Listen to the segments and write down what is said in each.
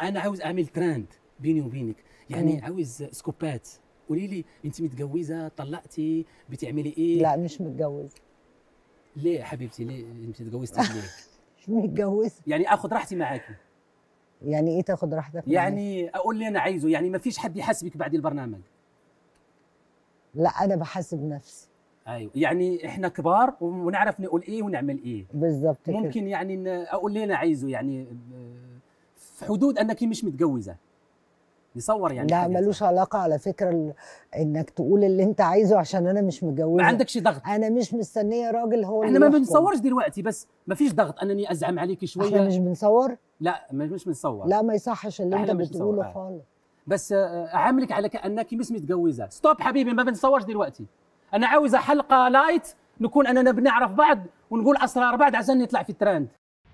انا عاوز اعمل ترند بيني وبينك يعني مم. عاوز سكوبات قولي لي انت متجوزه طلقتي بتعملي ايه لا مش متجوزه ليه يا حبيبتي ليه انت تجوزتيش ليه مش متجوزه يعني اخذ راحتي معاكي يعني ايه تاخد راحتك معايا؟ يعني اقول اللي انا عايزه يعني ما فيش حد يحاسبك بعد البرنامج لا انا بحاسب نفسي ايوه يعني احنا كبار ونعرف نقول ايه ونعمل ايه بالظبط كده ممكن يعني إن اقول اللي انا عايزه يعني ب- في حدود انك مش متجوزه نصور يعني لا حاجات. ملوش علاقه على فكره ال- انك تقول اللي انت عايزه عشان انا مش متجوزه ما عندكش ضغط انا مش مستنيه راجل هو احنا اللي ما يحكم. بنصورش دلوقتي بس ما فيش ضغط انني ازعم عليك شويه احنا مش بنصور لا ما- مش بنصور لا ما يصحش اللي إحنا انت مش بتقوله بنصور. خالص بس آه، اعاملك على كانك مش متجوزه ستوب حبيبي ما بنصورش دلوقتي انا عاوزه حلقه لايت نكون اننا بنعرف بعض ونقول اسرار بعض عشان نطلع في الترند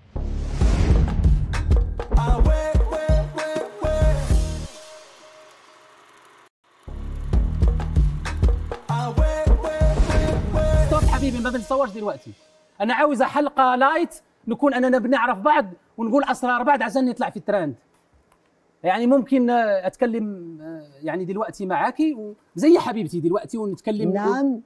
ستوب حبيبي ما بنصورش دلوقتي انا عاوزه حلقه لايت نكون اننا بنعرف بعض ونقول اسرار بعض عشان نطلع في الترند يعني ممكن آه، اتكلم آه، يعني دلوقتي معاكي زي حبيبتي دلوقتي ونتكلم نعم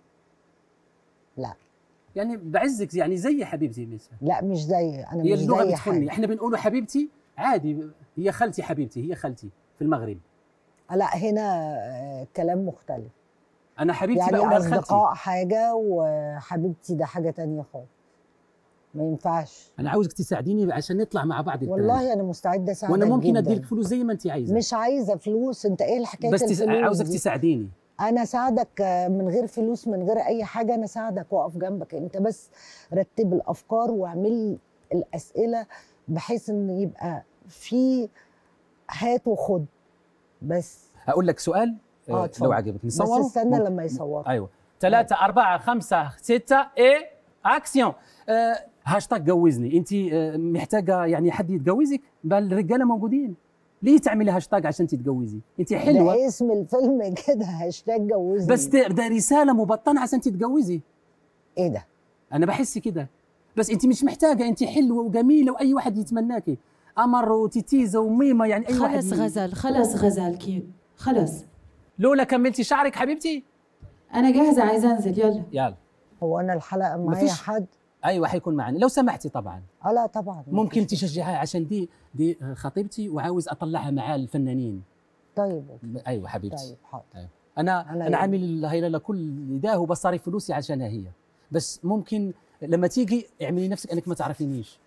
لا يعني بعزك يعني زي حبيبتي مثلا لا مش زي انا هي مش اللغه زي بتخني حاجه احنا بنقولوا حبيبتي عادي هي خالتي حبيبتي هي خالتي في المغرب لا هنا آه، كلام مختلف انا حبيبتي يعني بقولها لخالتي اصدقاء حاجه وحبيبتي ده حاجه تانية خالص ما ينفعش انا عاوزك تساعديني عشان نطلع مع بعض الترند. والله انا مستعده اساعدك وانا ممكن جداً. اديلك فلوس زي ما انت عايزه مش عايزه فلوس انت ايه الحكايه بس تس... الفلوس عاوزك دي؟ تساعديني انا اساعدك آه، من غير فلوس من غير اي حاجه انا اساعدك واقف جنبك انت بس رتب الافكار واعمل الاسئله بحيث ان يبقى في هات وخد بس هقول لك سؤال اه آه اتفضل. لو عجبك بس نصوره استنى ممكن- لما يصوروا ايوه ثلاثة أربعة خمسة ستة إيه أكسيون آه هاشتاج جوزني أنت آه محتاجة يعني حد يتجوزك بل الرجالة موجودين ليه تعملي هاشتاج عشان تتجوزي أنت حلوة ده اسم الفيلم كده هاشتاج جوزني بس ده ده رسالة مبطنة عشان تتجوزي ايه ده أنا بحس كده بس أنت مش محتاجة أنت حلوة وجميلة وأي واحد يتمناكي قمر وتيتيزة وميمة يعني أي واحد خلص ي- غزل خلص غزل كي خلص لولا كملتي شعرك حبيبتي انا جاهزه عايزه انزل يلا يلا هو انا الحلقه معايا مفيش- حد أيوة حيكون معنا لو سمحتي طبعا اه لا طبعا ممكن مفيش- تشجعها عشان دي دي خطيبتي وعاوز اطلعها مع الفنانين طيب أوكي. ايوه حبيبتي طيب حاضر انا أنا انا يعني- عامل هي لكل ده وبصرف فلوسي عشانها هي بس ممكن لما تيجي اعملي نفسك انك ما تعرفينيش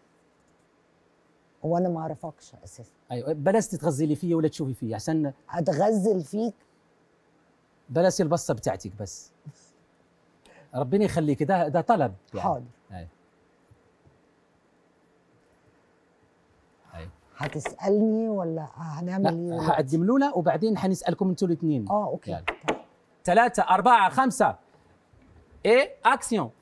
هو انا ما اعرفكش اساسا ايوه بلاش تتغزلي فيا ولا تشوفي فيا عشان اتغزل فيك بلاش البصه بتاعتك بس ربنا يخليك ده ده طلب يعني. حاضر أيوة. أيوة. هتسالني ولا هنعمل ايه لا دلوقتي؟ هقدم له وبعدين حنسالكم انتوا الاثنين اه اوكي يعني. طيب. ثلاثة أربعة خمسة إيه أكسيون